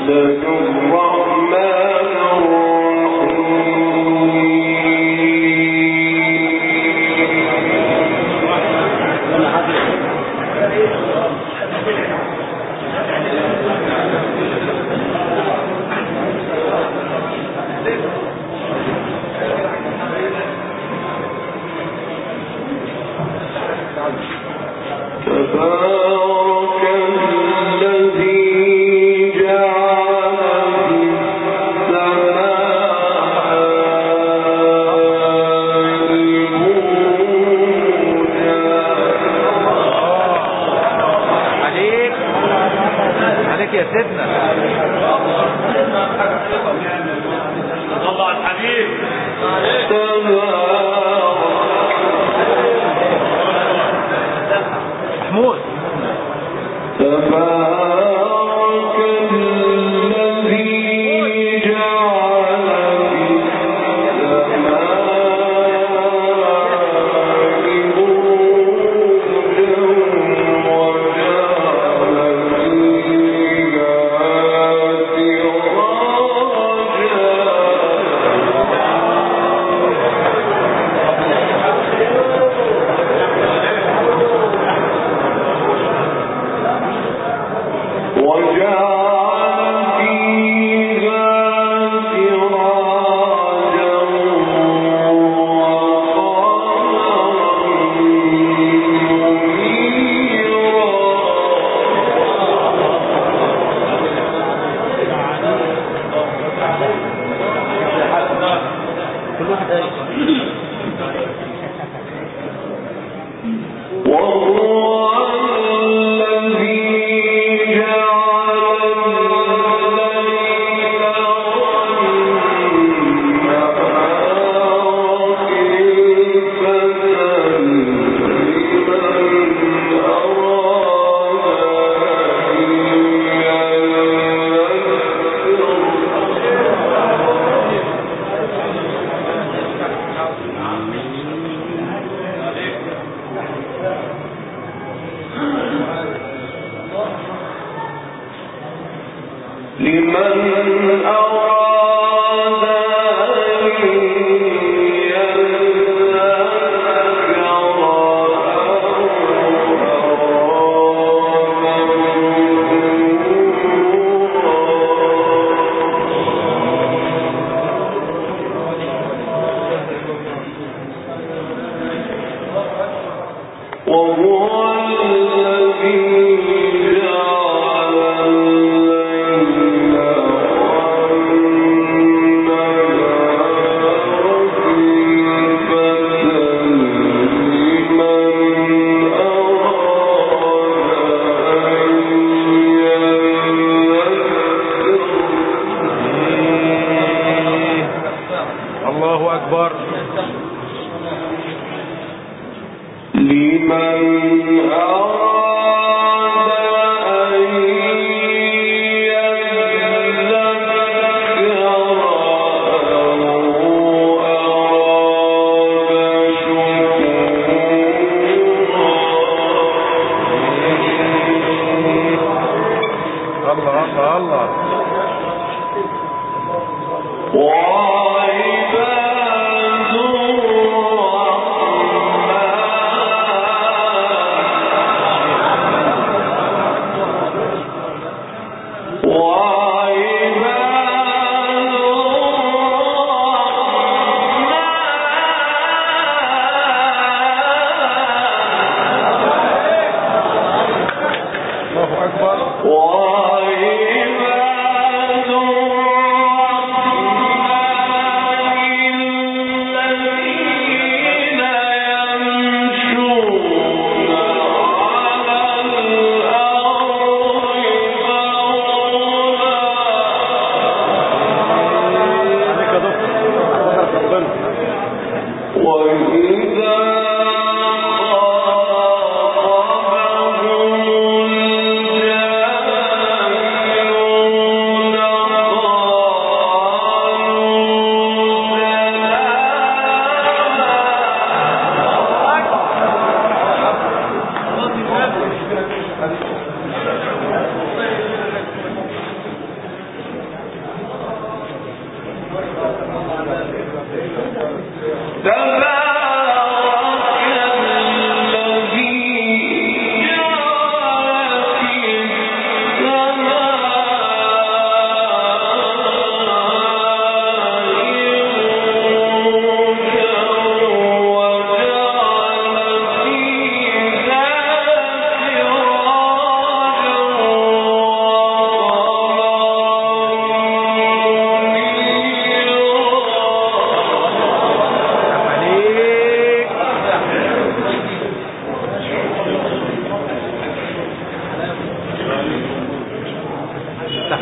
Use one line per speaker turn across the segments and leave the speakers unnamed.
وإذا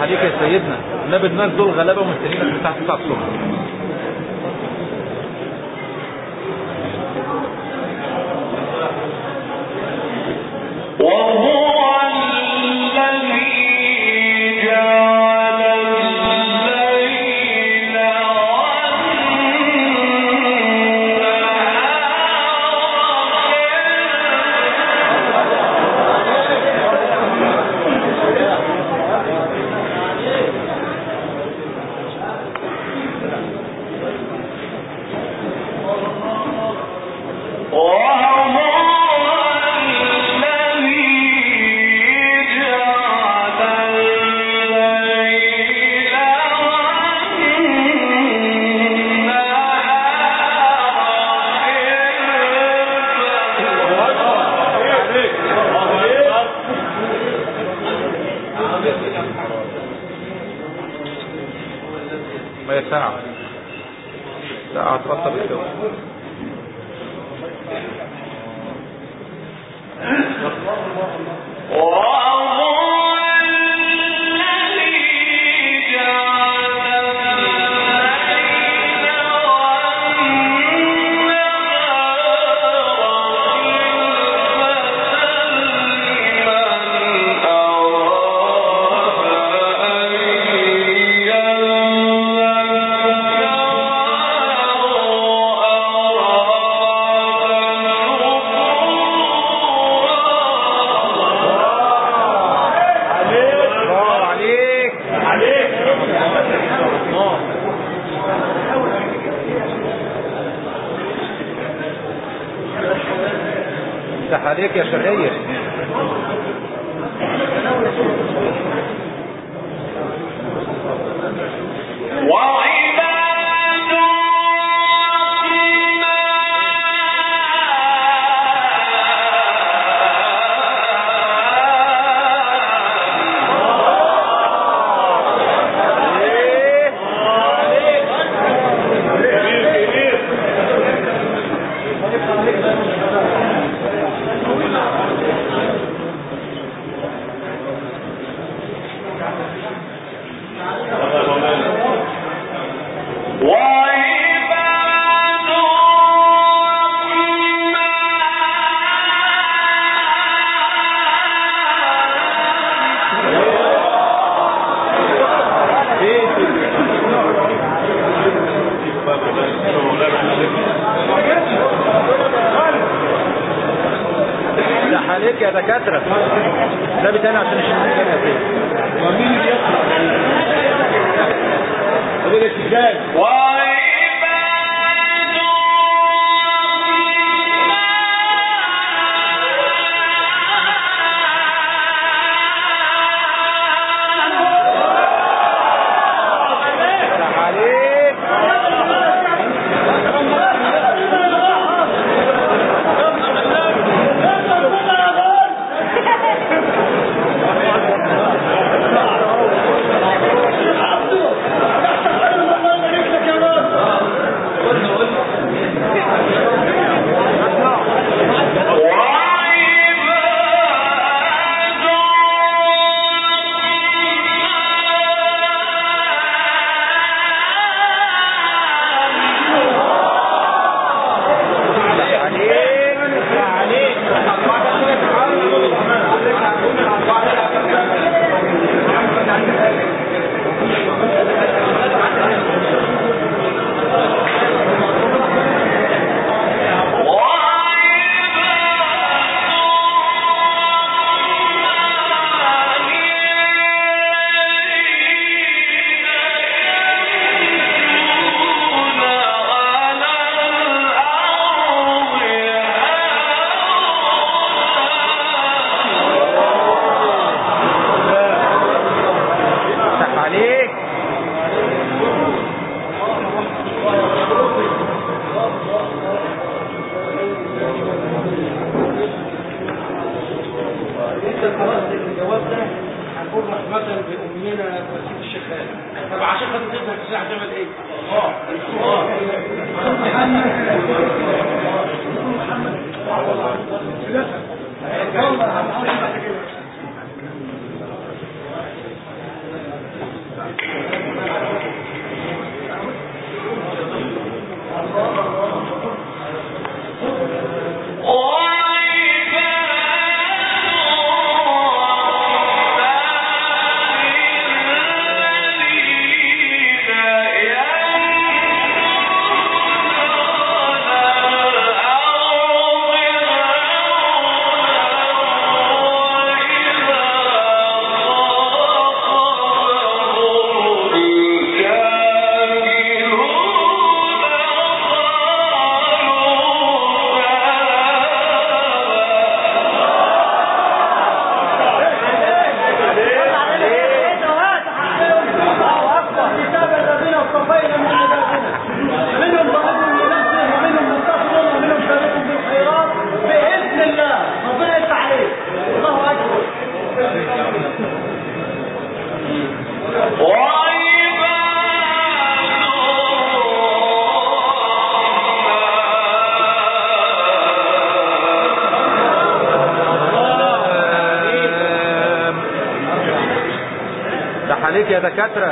عليك يا سيدنا النبي الناس دول غلابه ومستنيينك من الساعه 9 الصبح
وهو الذي جعل الليل
ما هي ساعة ساعة ترطب الجو
وهو الذي جعل الليل والنهار خلفة لمن أراد
افتح عليك يا شرقية
وعباد وعباد
افتح عليك يا دكاترة ده بتاني عشان اشوف الدنيا فين
ومين اللي يقرأ؟ طب ده ازاي؟
وعباد
افتح عليك افتح عليك افتح عليك افتح عليك
انت قرأت الجواب ده هنقول رحمة بأمنا وسيد الشيخ خالد طب عشان خاطر تبنى السلاح تعمل ايه؟ اه اه
عليك يا دكاترة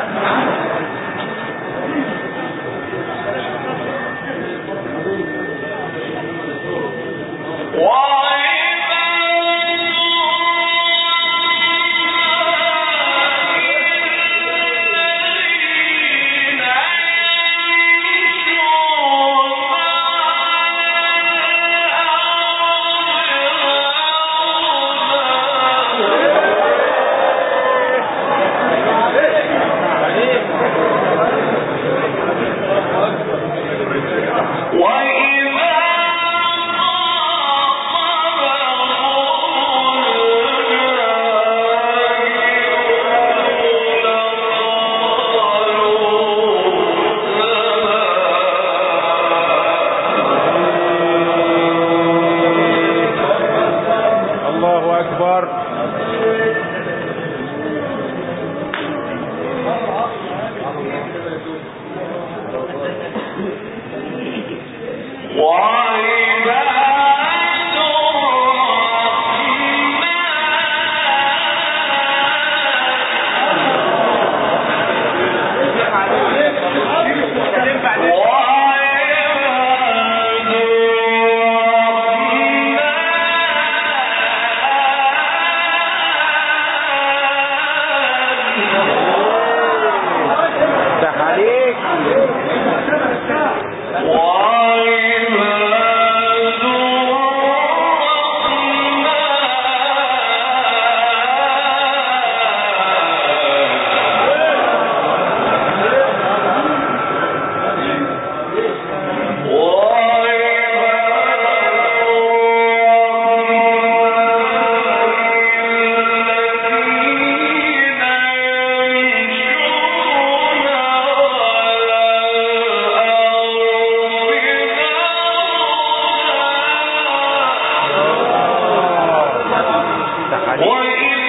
الله أكبر افتح عليك افتح عليك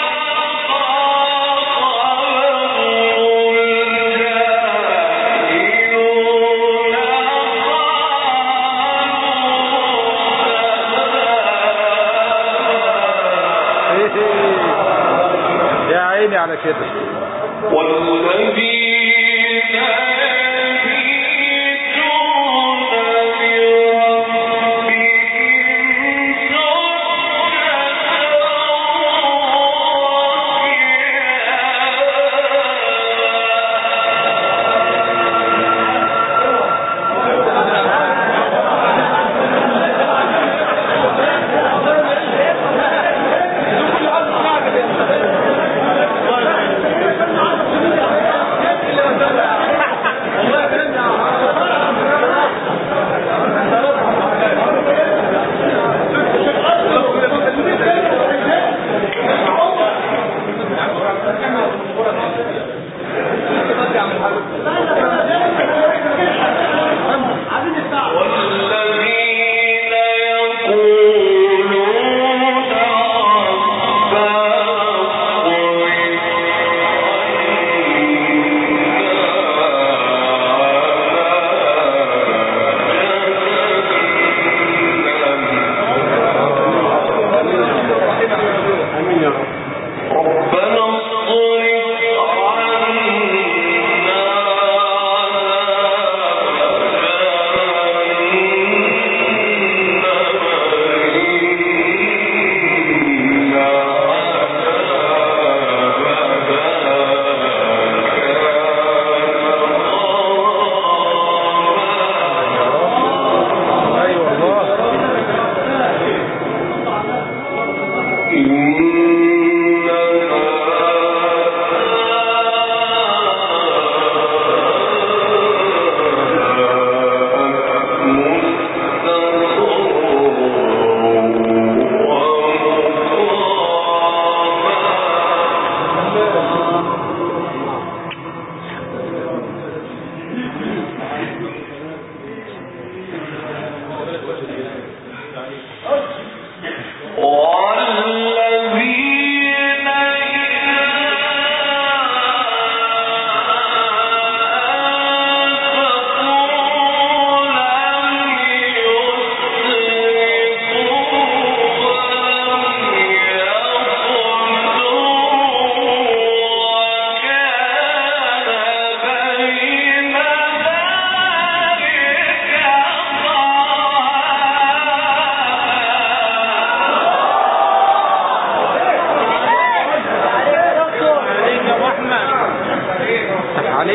يا عيني على كده
والذين يبيتون لربهم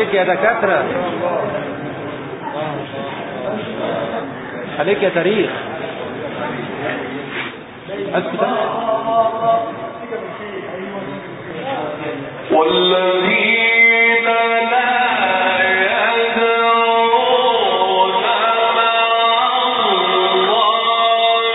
عليك يا دكاترة عليك يا تاريخ اسكت أنا.
والذين لا يدعون مع الله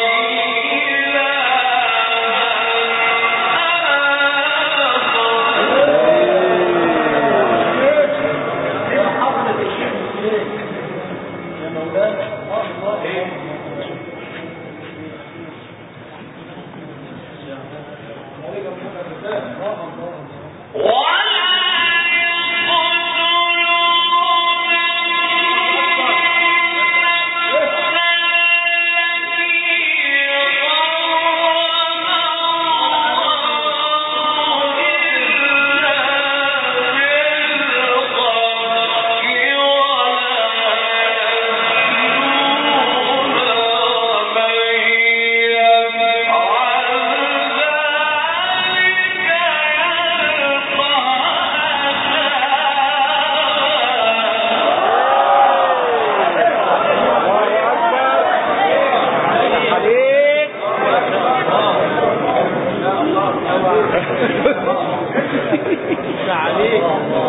عليك عليك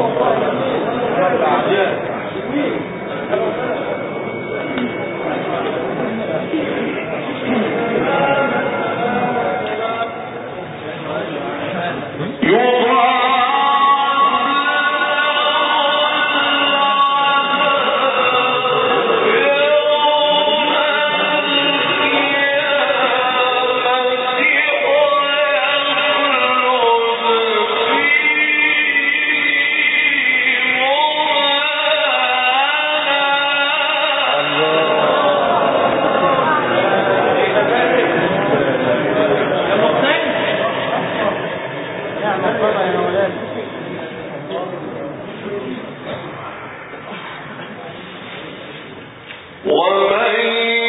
ومن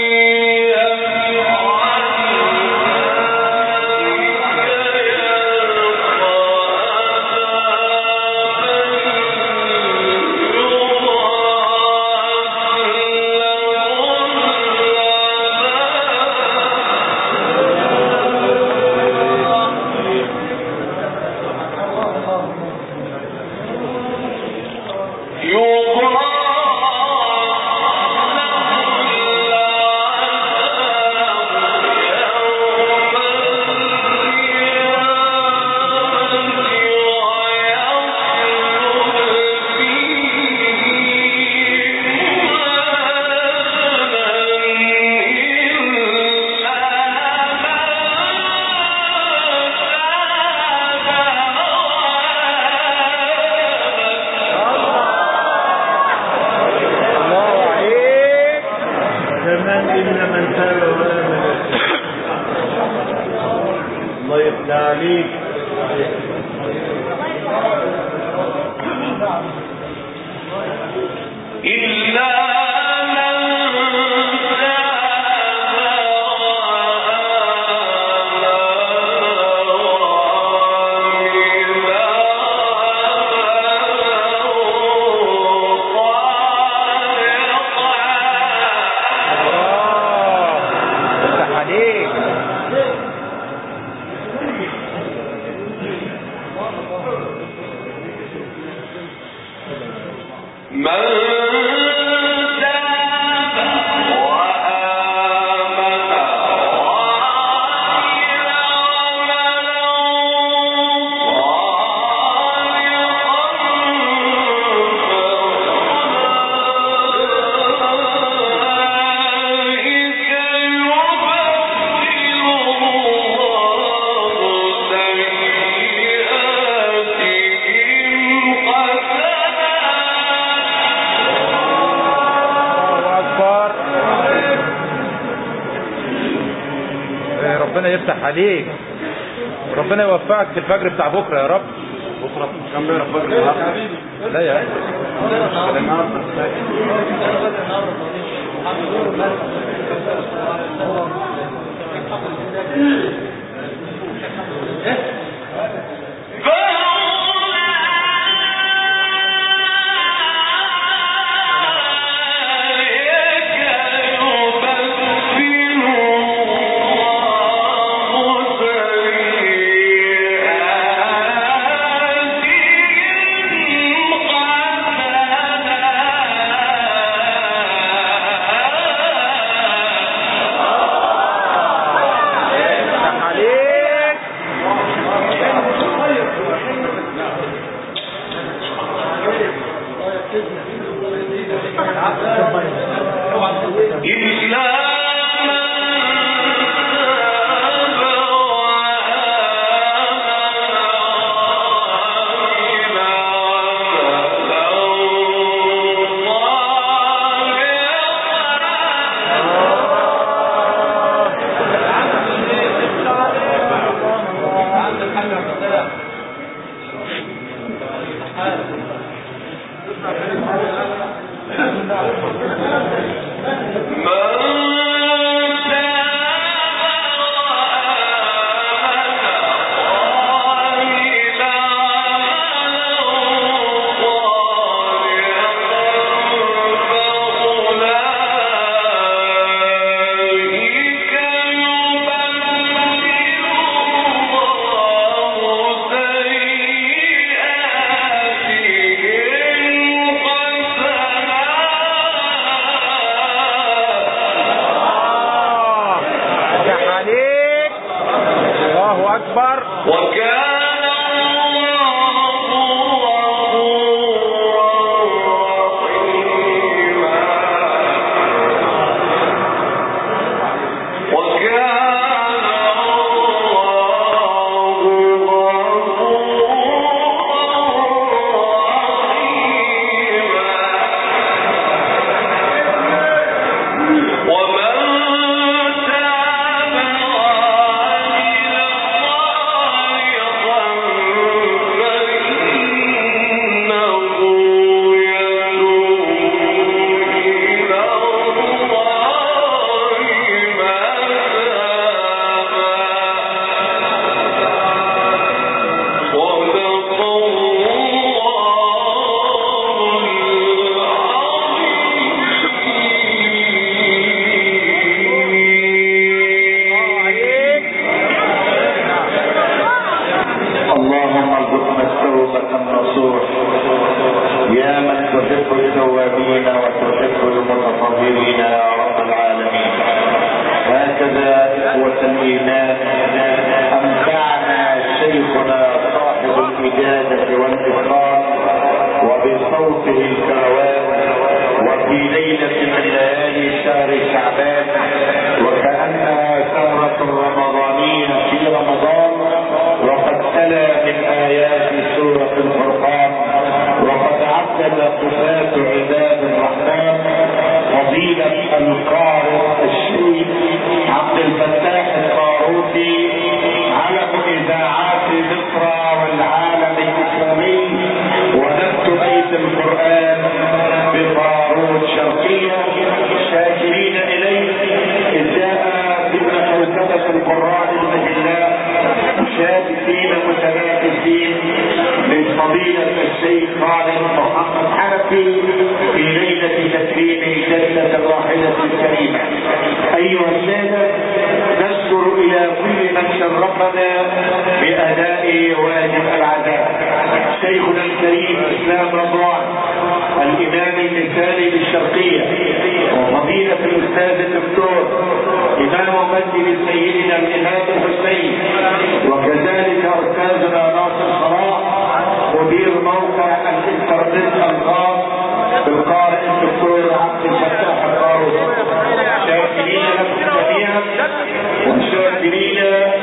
الله عليك
كمان إلا من تاب وآمن الله يفتح عليك
إلا من
الله افتح عليك
من تاب وآمن وعمل
الله اكبر إيه، ربنا يفتح عليك ربنا يوفقك في الفجر بتاع بكره يا رب
بكرة كم بيرة فجر النهاردة؟
لا يا
النهاردة
فأولئك
آه. فتح عليك الله أكبر
وكان الله غفورا رحيما وكان الله غفورا رحيما ومن تاب وعمل صالحا فإنه يتوب إلى الله متابا صدق
الله عليك
اللهم ارزقنا التوبة النصوح يا من تحب التوابين وتحب المتطهرين يا رب العالمين هكذا إخوة الإيمان أمتعنا شيخنا صاحب الإجازة والإكرام وبصوته الكروان وفي ليلة من ليالي شهر شعبان وكأنها سهرة رمضانية في رمضان وقد تلا من آيات سورة الفرقان وقد عدد قفاة عباد الرحمن فضيلة القارئ الشيخ عبد الفتاح الطاروسي علم إذاعات مصر والعالم الإسلامي ونبت بيت القرآن بطاروت شرقية شاكرين إليه إذ جاء ضمن حوزبة القراء الأجلاء شاكرين متنافسين لفضيلة الشيخ خالد محمد حنفي في ليلة تكريم جدة الراحلة الكريمة أيها السادة نشكر إلى كل من شرفنا بأداء واجب العزاء شيخنا الكريم إسلام رضوان الإمام المثالي للشرقية وفضيلة الأستاذ الدكتور إمام مسجد سيدنا الإمام الحسين وكذلك أستاذنا ناصر صلاح مدير موقع الإنترنت الخاص بالقارئ الدكتور عبد الفتاح القاروس شاكرين لكم جميعا وشاكرين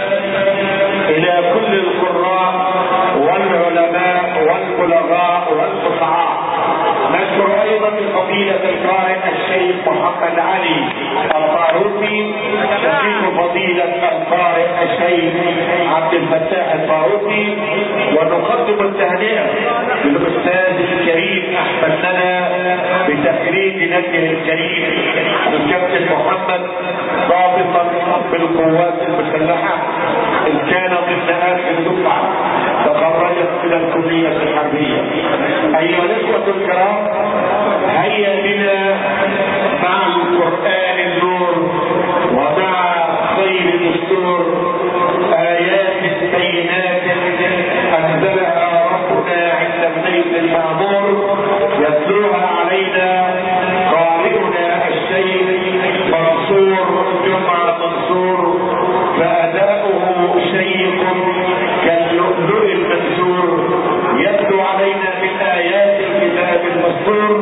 إلى كل القراء والعلماء والبلغاء والفصحاء نشكر ايضا فضيلة القارئ الشيخ محمد علي الطاروسي شكيك فضيلة القارئ الشيخ عبد الفتاح الطاروسي ونقدم التهنئة للاستاذ الكريم احمد لنا بتخريج نجله الكريم الكابتن محمد ضابطا بالقوات المسلحة ان كان ضمن اخر دفعة تخرجت من الكلية الحربية ايها الاخوة الكرام هيا بنا مع القرآن النور ومع خير الدستور آيات بينات أنزلها ربنا عند البيت المعمور يتلوها علينا قارئنا الشيخ منصور جمعة منصور فأداؤه شيق كاللؤلؤ المنثور يتلو علينا من آيات الكتاب المسطور